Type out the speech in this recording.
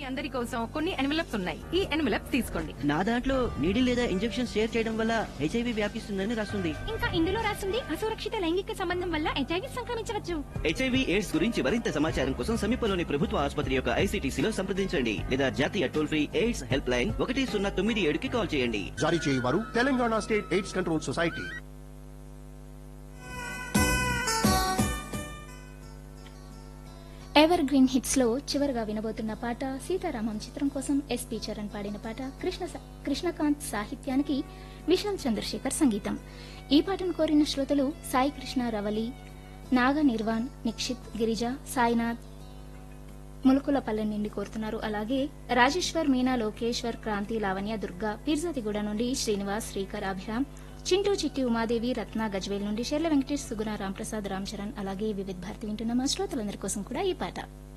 అందరి కోసం కొన్ని ఎన్వలప్స్ ఉన్నాయి ఈ ఎన్వలప్స్ తీసుకోండి నా దాంట్లో నీడి లేదా ఇంజెక్షన్ షేర్ చేయడం వల్ల హెచ్ఐవి వ్యాపిస్తుందని రాస్తుంది ఇంకా ఇందులో రాసింది అసురక్షిత లైంగిక సంబంధం వల్ల హెచ్ఐవి సంక్రమించవచ్చు హెచ్ఐవి ఎయిడ్స్ గురించి మరింత సమాచారం కోసం సమీపంలోని ప్రభుత్వ ఆసుపత్రి యొక్క ఐసీటీసీలో సంప్రదించండి లేదా జాతీయ toll free AIDS helpline ఒకటి సున్నా తొమ్మిది ఏడుకి కాల్ చేయండి జారీ చేయవారు Telangana state AIDS control society evergreen hits లో చివరిగా వినబోతున్న పాట సీతారామం చిత్రం కోసం ఎస్పి చరణ్ పాడిన పాట కృష్ణ కృష్ణకాంత్ సాహిత్యానికి విశాల్ చంద్రశేఖర్ సంగీతం ఈ పాటను కోరిన శ్రోతలు సాయి కృష్ణ రవలి నాగ నిర్వాణ్ నిక్షిత్ గిరిజ సాయినాథ్ ములుకులపల్లె నుండి కోరుతున్నారు అలాగే రాజేశ్వర్ మీనా లోకేశ్వర్ క్రాంతి లావణ్య దుర్గా పీర్జాతిగూడ నుండి శ్రీనివాస్ శ్రీకర్ అభిరామ్ చింటూ చిట్టి ఉమాదేవి రత్న గజ్వేల్ నుండి షెర్ల వెంకటేష్ సుగుణ రాంప్రసాద్ రామ్ చరణ్ అలాగే వివిధ భారతి వింటున్న మా శ్రోతలందరి కోసం కూడా ఈ పాట